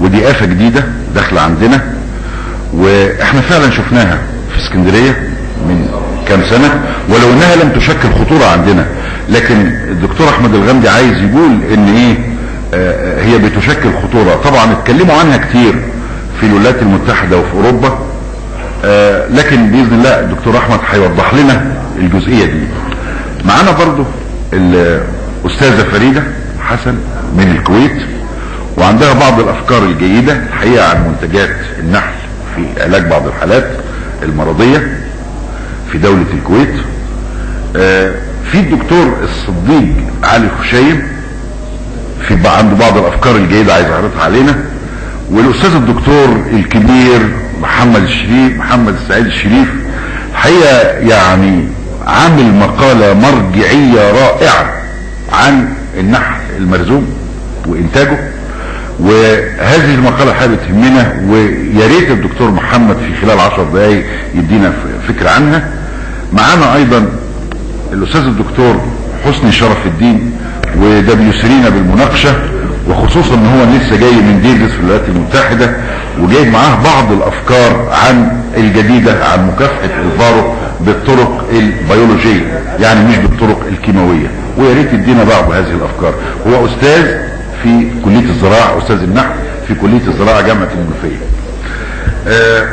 ودي آفة جديدة داخلة عندنا واحنا فعلا شفناها في اسكندرية من كام سنة ولو انها لم تشكل خطورة عندنا لكن الدكتور احمد الغامدي عايز يقول ان ايه آه هي بتشكل خطورة طبعا اتكلموا عنها كتير في الولايات المتحدة وفي اوروبا آه لكن باذن الله الدكتور احمد هيوضح لنا الجزئية دي معانا برضو الاستاذة فريدة حسن من الكويت وعندها بعض الافكار الجيدة الحقيقة عن منتجات النحل في علاج بعض الحالات المرضية في دولة الكويت آه في الدكتور الصديق علي خشيم في عنده بعض الافكار الجيدة عايز اعرضها علينا والاستاذ الدكتور الكبير محمد الشريف محمد السعيد الشريف الحقيقة يعني عامل مقالة مرجعية رائعة عن النحل المرزوم وانتاجه وهذه المقالة حابة تهمنا ويا ريت الدكتور محمد في خلال عشر دقايق يدينا فكرة عنها معانا ايضا الاستاذ الدكتور حسني شرف الدين وده بيسرينا بالمناقشة وخصوصا ان هو لسه جاي من ديفيس في الولايات المتحدة وجايب معاه بعض الافكار عن الجديدة عن مكافحة الفارو بالطرق البيولوجية يعني مش بالطرق الكيماوية ويا ريت يدينا بعض هذه الافكار هو استاذ في كلية الزراعة استاذ النحل في كلية الزراعة جامعة المنوفية آه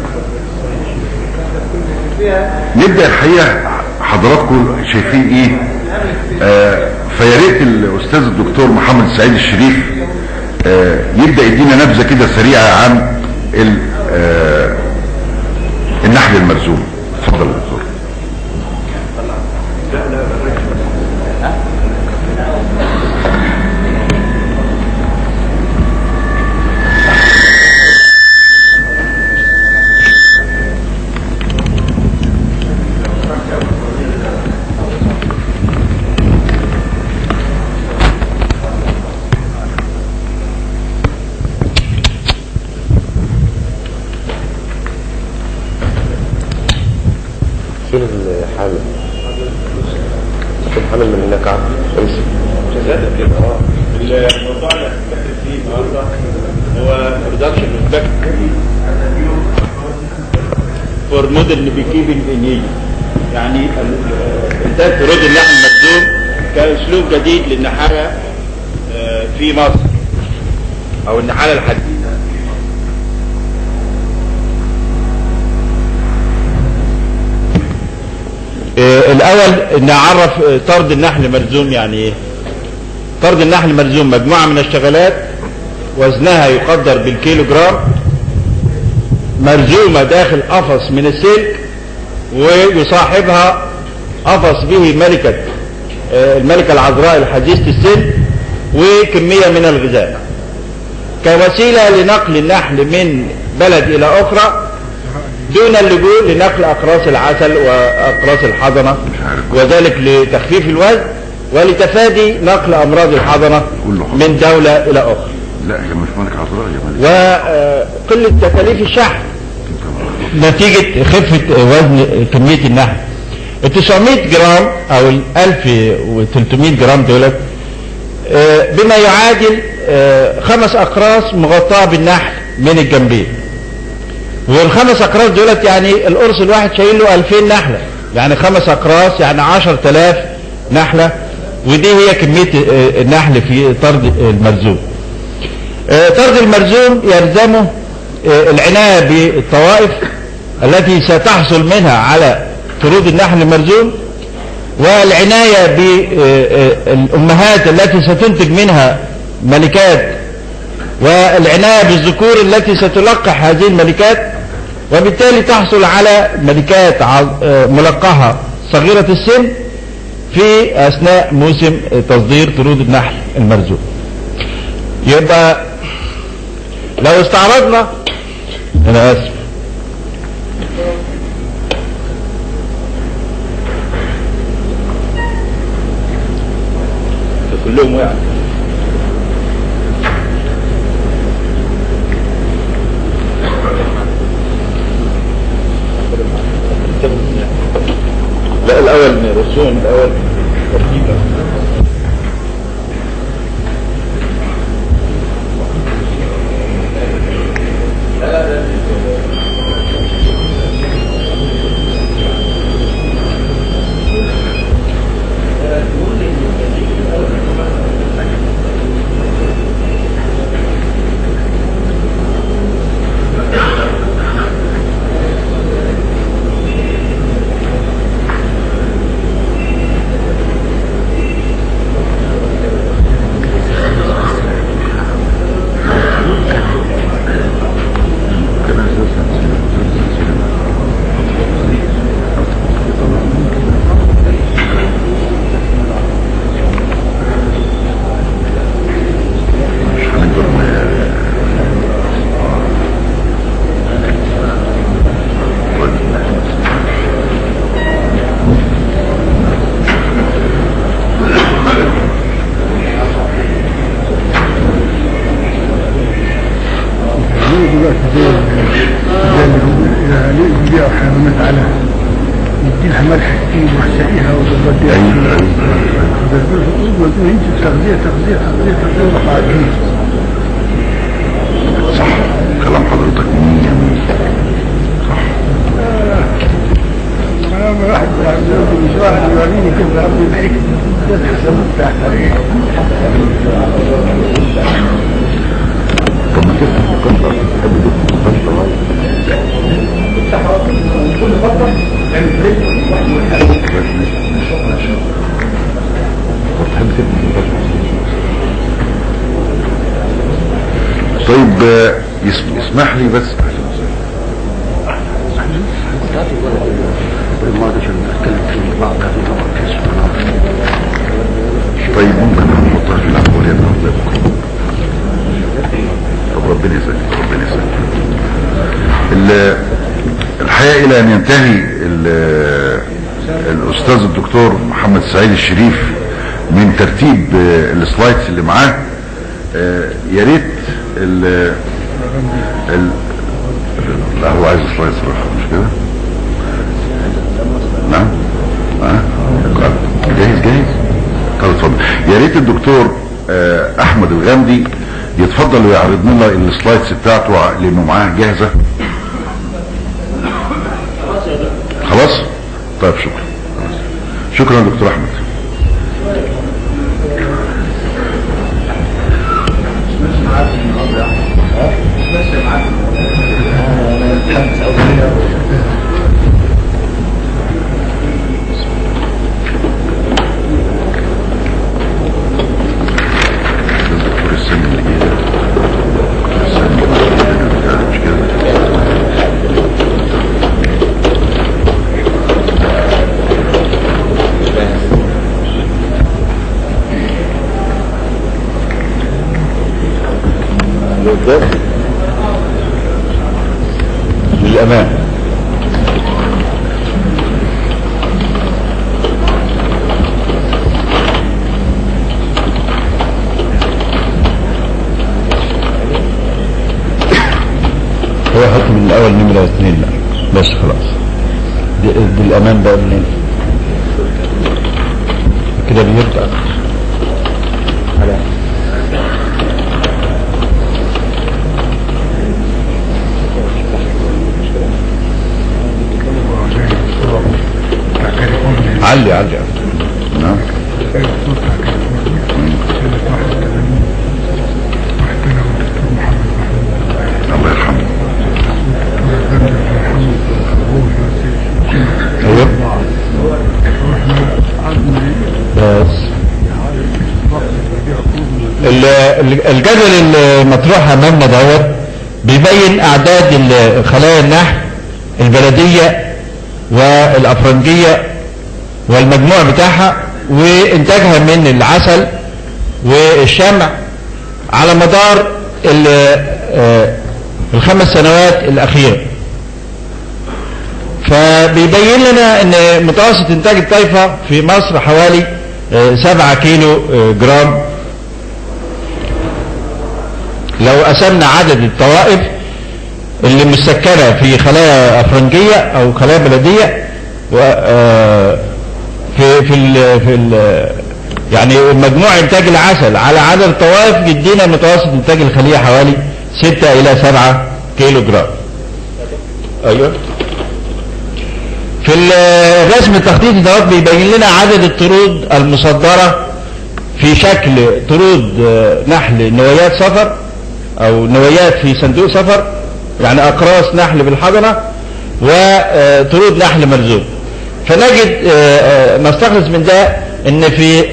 نبدأ الحقيقة حضراتكم شايفين ايه آه فيا ريت الاستاذ الدكتور محمد سعيد الشريف آه يبدأ يدينا نبذة كده سريعة عن آه النحل المرزوم اتفضل يا دكتور شيل الحامل شيل الحامل من هناك امسك كذلك كده اه الموضوع اللي هنتكلم فيه النهارده هو برودكشن اوف باك فور مودرن بي كيبنج ان ايجيبت يعني ال- انتاج فروض اللحم المخزون كاسلوب جديد للنحاله آه، في مصر او النحاله الحديثه آه، الاول نعرف آه، طرد النحل مرزوم يعني ايه طرد النحل مرزوم مجموعة من الشغلات وزنها يقدر بالكيلو جرام مرزومة داخل قفص من السلك ويصاحبها قفص به ملكة آه، الملكة العذراء الحديثة السن وكمية من الغذاء كوسيلة لنقل النحل من بلد إلى أخرى دون اللجوء لنقل أقراص العسل وأقراص الحضنة وذلك لتخفيف الوزن ولتفادي نقل أمراض الحضنة كله حضر. من دولة إلى أخرى لا هي مش ملك عذراء هي ملك وقلة تكاليف الشحن نتيجة خفة وزن كمية النحل ال 900 جرام او ال 1300 جرام دولت آه، بما يعادل آه، خمس اقراص مغطاة بالنحل من الجنبين والخمس اقراص دولت يعني القرص الواحد شايل له 2000 نحلة يعني خمس اقراص يعني 10000 نحلة ودي هي كمية آه، النحل في طرد المرزوم آه، طرد المرزوم يلزمه آه، العناية بالطوائف التي ستحصل منها على طرود النحل المرزوم والعناية بالأمهات التي ستنتج منها ملكات والعناية بالذكور التي ستلقح هذه الملكات وبالتالي تحصل على ملكات ع- آه، ملقحة صغيرة السن في أثناء موسم آه، تصدير طرود النحل المرزوم يبقى لو استعرضنا انا اسف كلهم وقعوا لا الاول نرسوهم الاول ترتيبا زي زي اللي بيبيعوا حيوانات على يديلها ملح كتير ويحسقيها وتغذيها ايوه يجي تغذية تغذية تغذية تغذية وراح عاجين صح كلام حضرتك انا واحد مش واحد يوريني كيف ربي يضحك ده الحساب بتاعها طب ما تفتح مكان بقى تحب تفتح مستشفى تحب تفتح مستشفى طيب آه، يسم- يسمح لي بس طيب ممكن نحطها في العمليات الله يبقى طب ربنا يسلمك ربنا يسلمك ال- الحقيقه الى ان ينتهي ال- الاستاذ الدكتور محمد سعيد الشريف من ترتيب آه، السلايدز اللي معاه آه، يا ريت ال ال لا هو عايز سلايدز صراحه مش كده؟ نعم ها جاهز جاهز طب اتفضل يا ريت الدكتور آه، احمد الغامدي يتفضل ويعرض لنا السلايدز بتاعته ع- لانه معاه جاهزه خلاص طيب شكرا شكرا يا دكتور احمد دكتور السن اللي جه ده. دكتور السن اللي جه ده. مش كده لقدام للأمام هو حط من الأول نمرة اثنين لا بس خلاص دي, دي الأمام بقى منين كده بيبدأ علي علي نعم الله يرحمه ايوه بس ال- ال- الجدول المطروح امامنا دوت بيبين اعداد ال- خلايا النحل البلديه والافرنجيه والمجموع بتاعها وانتاجها من العسل والشمع على مدار ال- آه، الخمس سنوات الاخيره فبيبين لنا ان متوسط انتاج الطائفة في مصر حوالي آه، 7 كيلو آه، جرام لو قسمنا عدد الطوائف اللي مسكنة في خلايا افرنجية او خلايا بلدية و آه، في في ال في ال يعني مجموع انتاج العسل على عدد الطوائف يدينا متوسط انتاج الخلية حوالي 6 الى 7 كيلو جرام ايوه في الرسم التخطيطي دوت بيبين لنا عدد الطرود المصدرة في شكل طرود آه، نحل نوايات سفر او نوايات في صندوق سفر يعني اقراص نحل بالحضنة وطرود نحل مرزوق فنجد آه، آه، نستخلص من ده ان في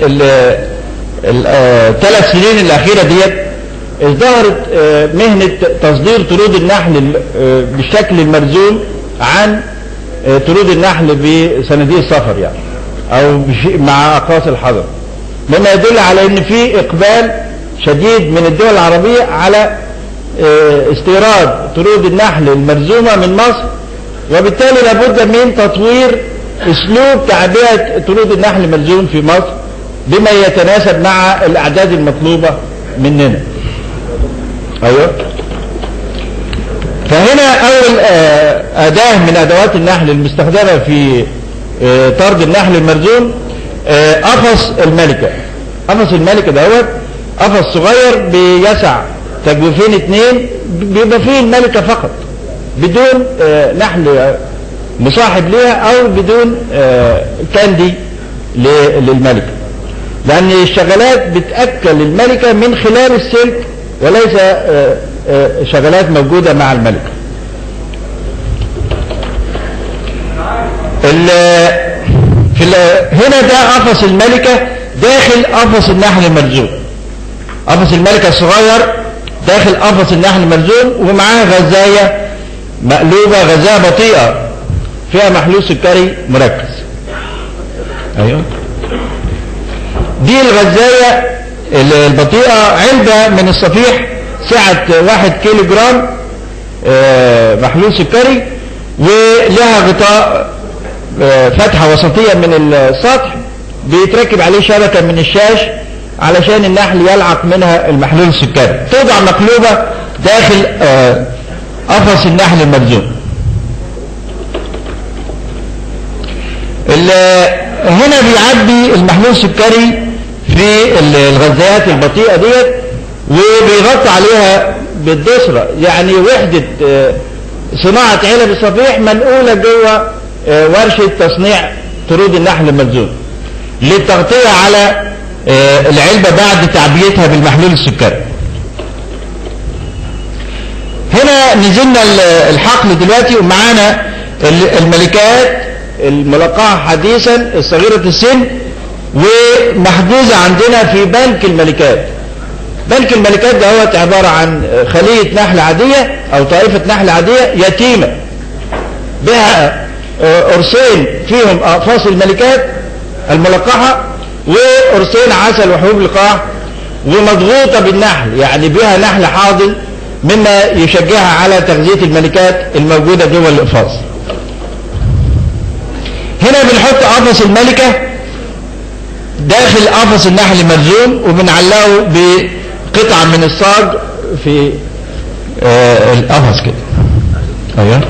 الثلاث سنين الاخيرة ديت ازدهرت آه، مهنة تصدير طرود النحل ال- آه، بالشكل المرزوم عن آه، طرود النحل بصناديق السفر يعني او بشيء مع اقراص الحضر مما يدل على ان في اقبال شديد من الدول العربية على آه، استيراد طرود النحل المرزومة من مصر وبالتالي لابد من تطوير اسلوب تعبئة طرود النحل المرزوم في مصر بما يتناسب مع الاعداد المطلوبة مننا ايوه فهنا اول آه، اداة من ادوات النحل المستخدمة في آه، طرد النحل المرزون آه، قفص الملكة قفص الملكة دوت قفص صغير بيسع تجويفين اتنين بيبقى فيه الملكة فقط بدون آه، نحل مصاحب ليها او بدون آه، كاندي ل- للملكة لان الشغلات بتأكل الملكة من خلال السلك وليس آه، آه، شغلات موجودة مع الملكة ال- في ال- هنا ده قفص الملكة داخل قفص النحل المرزون قفص الملكة الصغير داخل قفص النحل المرزون ومعاه غزاية مقلوبة غزاية بطيئة فيها محلول سكري مركز ايوه دي الغزاية البطيئة علبة من الصفيح سعة واحد كيلو جرام آه، محلول سكري ولها غطاء آه، فتحة وسطية من السطح بيتركب عليه شبكة من الشاش علشان النحل يلعق منها المحلول السكري توضع مقلوبة داخل آه، قفص النحل المرزون ال- هنا بيعبي المحلول السكري في ال- الغزايات البطيئة ديت وبيغطي عليها بالدسرة يعني وحدة آه، صناعة علب الصفيح منقولة جوه آه، ورشة تصنيع طرود النحل الملزون للتغطية على آه، العلبة بعد تعبيتها بالمحلول السكري هنا نزلنا ال- الحقل دلوقتي ومعانا ال- الملكات الملقحة حديثا الصغيرة السن ومحجوزة عندنا في بنك الملكات بنك الملكات دوت عبارة عن خلية نحل عادية أو طائفة نحل عادية يتيمة بها آه، قرصين فيهم أقفاص الملكات الملقحة وقرصين عسل وحبوب لقاح ومضغوطة بالنحل يعني بها نحل حاضن مما يشجعها على تغذية الملكات الموجودة جوه الإقفاص هنا بنحط قفص الملكة داخل قفص النحل مرزون وبنعلقه بقطعة من الصاج في آه القفص كده ايوه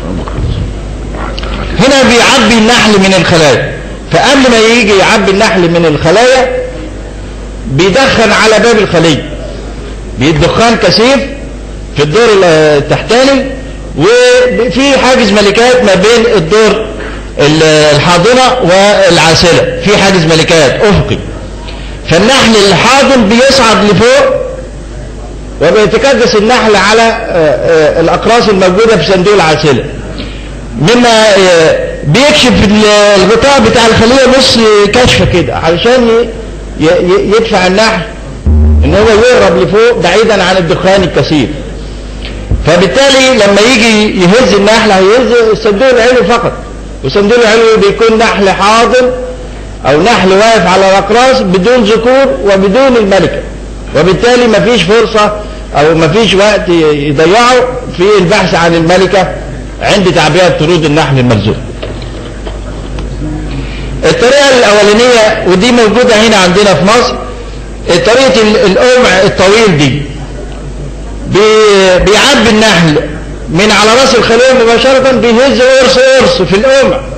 هنا بيعبي النحل من الخلايا فقبل ما يجي يعبي النحل من الخلايا بيدخن على باب الخلية بيدخان كثيف في الدور التحتاني وفي حاجز ملكات ما بين الدور الحاضنة والعاسلة في حاجز ملكات أفقي فالنحل الحاضن بيصعد لفوق وبيتكدس النحل على آه، آه، الأقراص الموجودة في صندوق العاسلة مما آه، بيكشف الغطاء بتاع الخلية نص كشفة كده علشان ي- ي- يدفع النحل ان هو يهرب لفوق بعيدا عن الدخان الكثيف فبالتالي لما يجي يهز النحل هيهز الصندوق العلوي فقط والصندوق العلوي بيكون نحل حاضن او نحل واقف على الاقراص بدون ذكور وبدون الملكة وبالتالي مفيش فرصة او مفيش وقت يضيعه في البحث عن الملكة عند تعبئة طرود النحل المرزوق الطريقة الاولانية ودي موجودة هنا عندنا في مصر طريقة ال- القمع الطويل دي بي- بيعبي النحل من على راس الخلية مباشرة بيهز قرص قرص في القمع